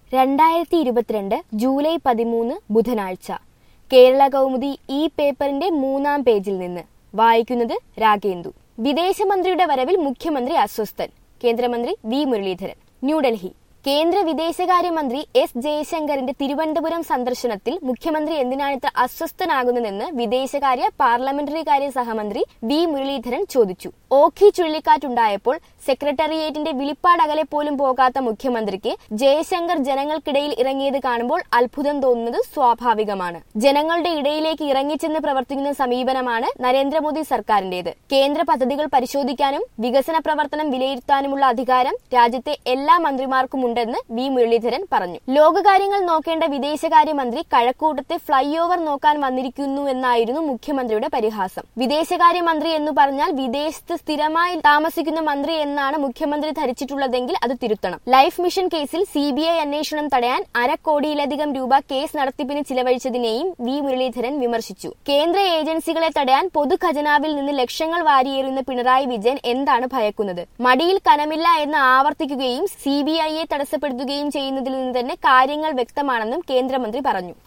രണ്ടായിരത്തി ഇരുപത്തിരണ്ട് ജൂലൈ പതിമൂന്ന് ബുധനാഴ്ച കേരള കൗമുദി ഈ പേപ്പറിന്റെ മൂന്നാം പേജിൽ നിന്ന് വായിക്കുന്നത് രാഗേന്ദു വിദേശമന്ത്രിയുടെ വരവിൽ മുഖ്യമന്ത്രി അസ്വസ്ഥൻ കേന്ദ്രമന്ത്രി വി മുരളീധരൻ ന്യൂഡൽഹി കേന്ദ്ര വിദേശകാര്യമന്ത്രി എസ് ജയശങ്കറിന്റെ തിരുവനന്തപുരം സന്ദർശനത്തിൽ മുഖ്യമന്ത്രി എന്തിനാണ് ഇത്ര അസ്വസ്ഥനാകുന്നതെന്ന് വിദേശകാര്യ പാർലമെന്ററി കാര്യ സഹമന്ത്രി വി മുരളീധരൻ ചോദിച്ചു ഓഖി ചുഴലിക്കാറ്റുണ്ടായപ്പോൾ സെക്രട്ടേറിയറ്റിന്റെ വിളിപ്പാടകലെ പോലും പോകാത്ത മുഖ്യമന്ത്രിക്ക് ജയശങ്കർ ജനങ്ങൾക്കിടയിൽ ഇറങ്ങിയത് കാണുമ്പോൾ അത്ഭുതം തോന്നുന്നത് സ്വാഭാവികമാണ് ജനങ്ങളുടെ ഇടയിലേക്ക് ഇറങ്ങിച്ചെന്ന് പ്രവർത്തിക്കുന്ന സമീപനമാണ് നരേന്ദ്രമോദി സർക്കാരിന്റേത് കേന്ദ്ര പദ്ധതികൾ പരിശോധിക്കാനും വികസന പ്രവർത്തനം വിലയിരുത്താനുമുള്ള അധികാരം രാജ്യത്തെ എല്ലാ മന്ത്രിമാർക്കും ഉണ്ടെന്ന് വി മുരളീധരൻ പറഞ്ഞു ലോകകാര്യങ്ങൾ നോക്കേണ്ട വിദേശകാര്യമന്ത്രി കഴക്കൂട്ടത്തെ ഫ്ലൈ ഓവർ നോക്കാൻ വന്നിരിക്കുന്നു എന്നായിരുന്നു മുഖ്യമന്ത്രിയുടെ പരിഹാസം വിദേശകാര്യമന്ത്രി എന്ന് പറഞ്ഞാൽ വിദേശത്ത് സ്ഥിരമായി താമസിക്കുന്ന മന്ത്രി എന്നാണ് മുഖ്യമന്ത്രി ധരിച്ചിട്ടുള്ളതെങ്കിൽ അത് തിരുത്തണം ലൈഫ് മിഷൻ കേസിൽ സി ബി ഐ അന്വേഷണം തടയാൻ അരക്കോടിയിലധികം രൂപ കേസ് നടത്തിപ്പിന് ചിലവഴിച്ചതിനെയും വി മുരളീധരൻ വിമർശിച്ചു കേന്ദ്ര ഏജൻസികളെ തടയാൻ പൊതുഖജനാവിൽ നിന്ന് ലക്ഷങ്ങൾ വാരിയേറുന്ന പിണറായി വിജയൻ എന്താണ് ഭയക്കുന്നത് മടിയിൽ കനമില്ല എന്ന് ആവർത്തിക്കുകയും സി ബി ഐയെ തടസ്സപ്പെടുത്തുകയും ചെയ്യുന്നതിൽ നിന്ന് തന്നെ കാര്യങ്ങൾ വ്യക്തമാണെന്നും കേന്ദ്രമന്ത്രി പറഞ്ഞു